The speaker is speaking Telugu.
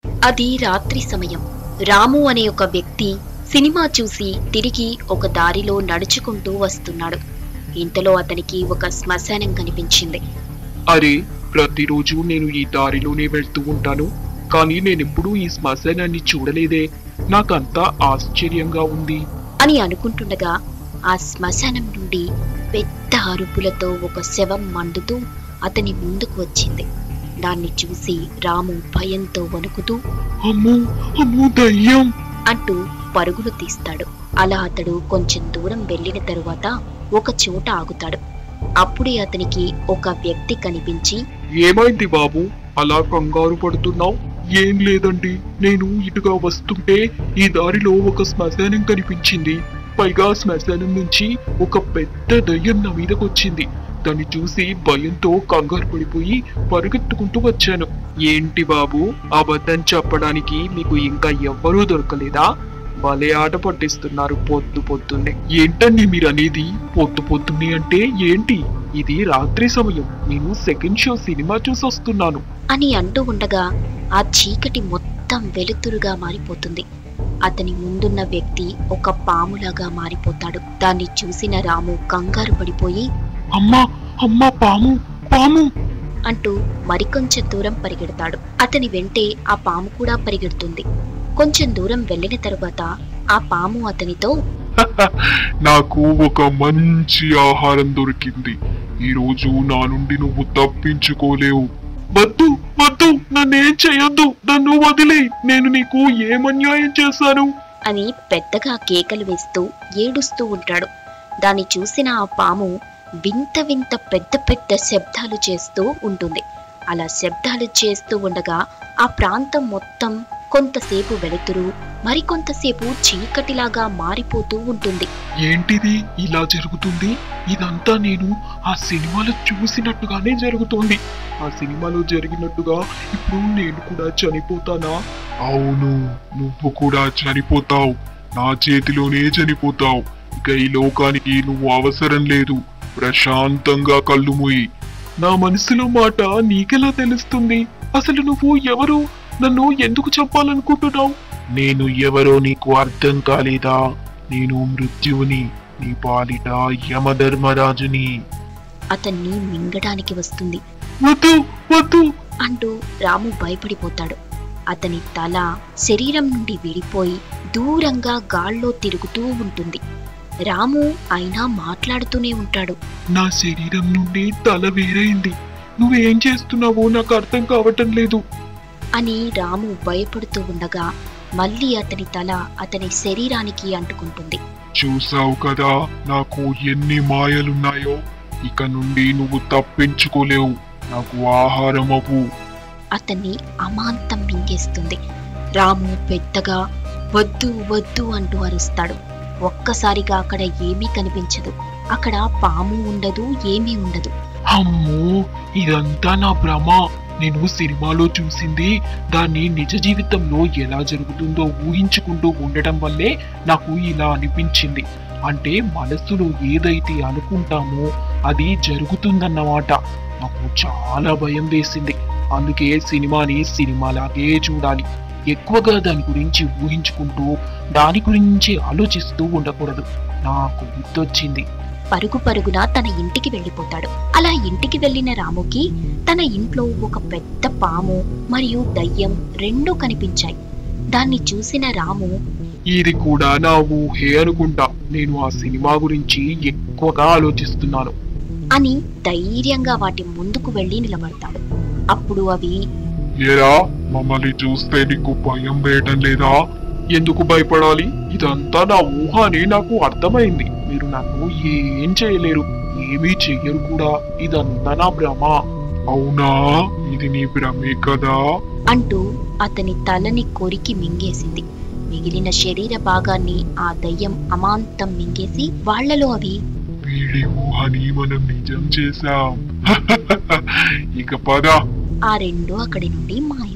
అది రాత్రి సమయం రాము అనే ఒక వ్యక్తి సినిమా చూసి తిరిగి ఒక దారిలో నడుచుకుంటూ వస్తున్నాడు ఇంతలో అతనికి ఒక శ్మశానం కనిపించింది అరే ప్రతిరోజు నేను ఈ దారిలోనే వెళ్తూ ఉంటాను కానీ నేనెప్పుడూ ఈ శ్మశానాన్ని చూడలేదే నాకంతా ఆశ్చర్యంగా ఉంది అని అనుకుంటుండగా ఆ శ్మశానం నుండి పెద్ద అరుపులతో ఒక శవం మండుతూ అతని ముందుకు వచ్చింది దాన్ని చూసి రాము భయంతో వణుకుతూ అమ్మో అమ్మో దయ్యం అంటూ పరుగులు తీస్తాడు అలా అతడు కొంచెం దూరం వెళ్ళిన తరువాత ఒక చోట ఆగుతాడు అప్పుడే అతనికి ఒక వ్యక్తి కనిపించి ఏమైంది బాబు అలా కంగారు పడుతున్నావు ఏం లేదండి నేను ఇటుగా వస్తుంటే ఈ దారిలో ఒక శ్మశానం కనిపించింది పైగా శ్మశానం నుంచి ఒక పెద్ద దయ్యం నా మీదకొచ్చింది దాన్ని చూసి భయంతో కంగారు పడిపోయి పరుగెత్తుకుంటూ వచ్చాను ఏంటి బాబు అబద్ధం చెప్పడానికి మీకు ఇంకా ఎవ్వరూ దొరకలేదా భలే ఆట పట్టిస్తున్నారు పొద్దు పొద్దున్నే ఏంటండి మీరు అనేది పొద్దు పొద్దున్నే అంటే ఏంటి ఇది రాత్రి సమయం నేను సెకండ్ షో సినిమా చూసి వస్తున్నాను అని అంటూ ఉండగా ఆ చీకటి మొత్తం వెలుతురుగా మారిపోతుంది అతని ముందున్న వ్యక్తి ఒక పాములాగా మారిపోతాడు దాన్ని చూసిన రాము కంగారు పడిపోయి అమ్మా అమ్మా పాము పాము అంటూ మరికొంచెం దూరం పరిగెడతాడు అతని వెంటే ఆ పాము కూడా పరిగెడుతుంది కొంచెం దూరం వెళ్ళిన తరువాత ఆ పాము అతనితో నాకు ఒక మంచి ఆహారం దొరికింది ఈ రోజు నా నుండి నువ్వు తప్పించుకోలేవు వద్దు వద్దు నన్నేం చేయొద్దు నన్ను వదిలే నేను నీకు ఏమన్యాయం చేశాను అని పెద్దగా కేకలు వేస్తూ ఏడుస్తూ ఉంటాడు దాన్ని చూసిన ఆ పాము వింత వింత పెద్ద పెద్ద శబ్దాలు చేస్తూ ఉంటుంది అలా శబ్దాలు చేస్తూ ఉండగా ఆ ప్రాంతం మొత్తం కొంతసేపు వెలుతురు మరికొంతసేపు చీకటిలాగా మారిపోతూ ఉంటుంది ఏంటిది ఇలా జరుగుతుంది ఇదంతా నేను ఆ సినిమాలో చూసినట్టుగానే జరుగుతోంది ఆ సినిమాలో జరిగినట్టుగా ఇప్పుడు నేను కూడా చనిపోతానా అవును నువ్వు కూడా చనిపోతావు నా చేతిలోనే చనిపోతావు ఇక ఈ లోకానికి నువ్వు అవసరం లేదు ప్రశాంతంగా కళ్ళు మూయి నా మనసులో మాట నీకెలా తెలుస్తుంది అసలు నువ్వు ఎవరు నన్ను ఎందుకు చెప్పాలనుకుంటున్నావు నేను ఎవరో నీకు అర్థం కాలేదా నేను మృత్యువుని నీ పాలిట యమధర్మరాజుని అతన్ని మింగడానికి వస్తుంది వద్దు వద్దు అంటూ రాము భయపడిపోతాడు అతని తల శరీరం నుండి విడిపోయి దూరంగా గాల్లో తిరుగుతూ ఉంటుంది రాము అయినా మాట్లాడుతూనే ఉంటాడు నా శరీరం నుండి తల వేరైంది నువ్వేం చేస్తున్నావో నాకు అర్థం కావటం లేదు అని రాము భయపడుతూ ఉండగా మళ్ళీ అతని తల అతని శరీరానికి అంటుకుంటుంది చూసావు కదా నాకు ఎన్ని మాయలున్నాయో ఇక నుండి నువ్వు తప్పించుకోలేవు నాకు ఆహారం అవ్వు అతన్ని అమాంతం మింగేస్తుంది రాము పెద్దగా వద్దు వద్దు అంటూ అరుస్తాడు ఒక్కసారిగా అక్కడ ఏమీ కనిపించదు అక్కడ పాము ఉండదు ఏమీ ఉండదు అమ్మో ఇదంతా నా భ్రమ నేను సినిమాలో చూసింది దాన్ని నిజ జీవితంలో ఎలా జరుగుతుందో ఊహించుకుంటూ ఉండటం వల్లే నాకు ఇలా అనిపించింది అంటే మనస్సులో ఏదైతే అనుకుంటామో అది జరుగుతుందన్నమాట నాకు చాలా భయం వేసింది అందుకే సినిమాని సినిమాలాగే చూడాలి ఎక్కువగా దాని గురించి ఊహించుకుంటూ దాని గురించి ఆలోచిస్తూ ఉండకూడదు నాకు గుర్తొచ్చింది పరుగు పరుగున తన ఇంటికి వెళ్ళిపోతాడు అలా ఇంటికి వెళ్ళిన రాముకి తన ఇంట్లో ఒక పెద్ద పాము మరియు దయ్యం రెండూ కనిపించాయి దాన్ని చూసిన రాము ఇది కూడా నా ఊహే అనుకుంటా నేను ఆ సినిమా గురించి ఎక్కువగా ఆలోచిస్తున్నాను అని ధైర్యంగా వాటి ముందుకు వెళ్ళి నిలబడతాడు అప్పుడు అవి ఏరా మమ్మల్ని చూస్తే నీకు భయం వేయటం లేదా ఎందుకు భయపడాలి ఇదంతా నా ఊహ అని నాకు అర్థమైంది మీరు నన్ను ఏం చేయలేరు ఏమీ చెయ్యరు కూడా ఇదంతా నా భ్రమ అవునా ఇది నీ భ్రమే కదా అంటూ అతని తలని కొరికి మింగేసింది మిగిలిన శరీర భాగాన్ని ఆ దయ్యం అమాంతం మింగేసి వాళ్ళలో అవి వీడి ఊహని మనం నిజం చేశాం ఇక పద ఆ రెండు అక్కడి నుండి మాయ